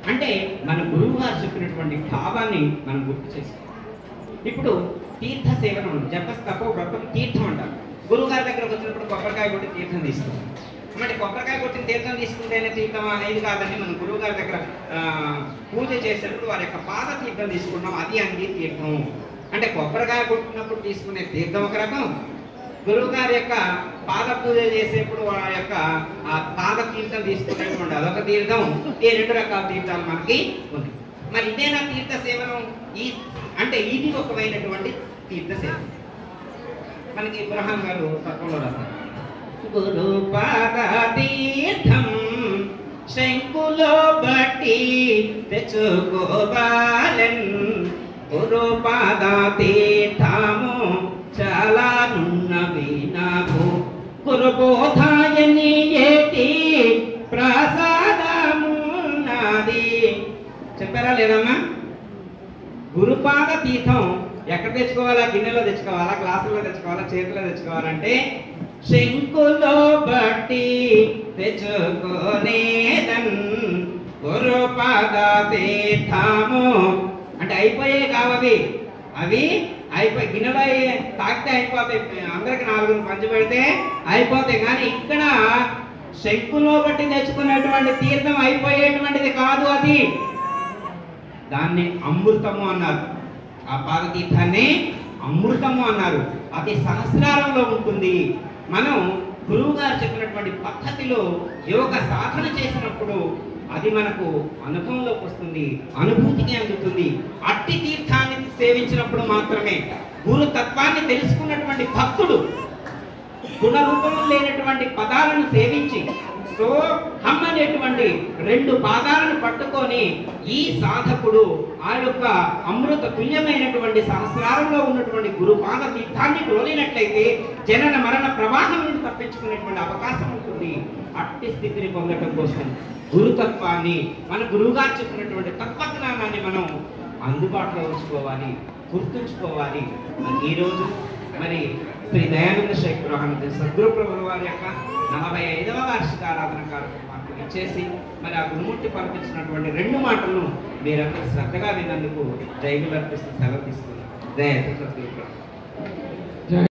అంటే మన గురువు గారు చెప్పినటువంటి భావాన్ని మనం గుర్తు చేసుకోవాలి ఇప్పుడు తీర్థ సేవనం ఉంది జపస్తపో వ్రతం తీర్థం అంటారు గురువు గారి దగ్గరకు వచ్చినప్పుడు కొబ్బరికాయ కొట్టి తీర్థం తీసుకుంటాం అంటే కొబ్బరికాయ కొట్టిన తీర్థం తీసుకుంటేనే తీర్థం అనేది కాదండి మనం గురువు గారి దగ్గర ఆ, పూజ చేసేటప్పుడు వారి యొక్క పాద తీర్థం తీసుకుంటాం అది అంది తీర్థం అంటే కొబ్బరికాయ కొట్టినప్పుడు తీసుకునే తీర్థం ఒక రకం గురువు గారి యొక్క పాద పూజ చేసేప్పుడు వారి యొక్క ఆ పాద తీర్థం తీసుకునేటువంటి అదొక తీర్థం ఈ రెండు రకాల తీర్థాలు మనకి ఉంది మరి ఇదేనా తీర్థ సేవనం ఈ అంటే ఇది ఒకమైనటువంటి తీర్థ సేవ మనకి ఇబ్రహాం గారు తత్వంలో రాస్తారు గురు పాద తీర్థం శంకులో బట్టి తెచ్చుకోవాలన్ గురు పాద తీర్థము చాలా నున్నవి నాకు గురు బోధాయని ఏటి ప్రసాదమున్నది చెప్పారా లేదమ్మా గురుపాద తీర్థం ఎక్కడ తెచ్చుకోవాలా గిన్నెలో తెచ్చుకోవాలా గ్లాసులో తెచ్చుకోవాలా చేతిలో తెచ్చుకోవాలంటే శంకులో బట్టి తెచ్చుకోనేదన్ గురుపాద తీర్థము అంటే అయిపోయే కావవి అవి అయిపోయి గిన్నెలో అయ్యే- తాకితే అయిపోతాయి అందరికి నాలుగు పంచి పెడితే అయిపోతాయి కానీ ఇక్కడ శంకులో బట్టి తెచ్చుకున్నటువంటి తీర్థం అయిపోయేటువంటిది కాదు అది దాన్ని అమృతము అన్నారు ఆ పాదతీర్థాన్ని అమృతము అన్నారు అది సహస్రారంలో ఉంటుంది మనం గురువు గారు చెప్పినటువంటి పద్ధతిలో యోగ సాధన చేసినప్పుడు అది మనకు అనుభవంలోకి వస్తుంది అనుభూతికి అందుతుంది అట్టి తీర్థాన్ని సేవించినప్పుడు మాత్రమే గురు తత్వాన్ని తెలుసుకున్నటువంటి భక్తుడు గుణరూపము లేనటువంటి పదాలను సేవించి సో హమ్ అనేటువంటి రెండు పాదాలను పట్టుకొని ఈ సాధకుడు ఆ యొక్క అమృత తుల్యమైనటువంటి సహస్రారంలో ఉన్నటువంటి గురు పాద తీర్థాన్ని డోలినట్లయితే జనన మరణ ప్రవాహం నుండి తప్పించుకునేటువంటి అవకాశం ఉంటుంది అట్టి స్థితిని పొందడం కోసం గురుతత్వాన్ని మన గురువుగారు చెప్పినటువంటి తత్వజ్ఞానాన్ని మనం అందుబాటులో ఉంచుకోవాలి గుర్తుంచుకోవాలి మరి ఈరోజు మరి శ్రీ దయానంద శేఖ్ గ్రహానంద సద్గురు ప్రభుల వారి యొక్క నలభై ఐదవ వార్షిక ఆరాధన కార్యక్రమానికి ఇచ్చేసి మరి ఆ గురుమూర్తి పంపించినటువంటి రెండు మాటలను మీరందరూ శ్రద్ధగా విన్నందుకు జైలు అర్పిస్తూ సెలవు తీసుకున్నారు దయ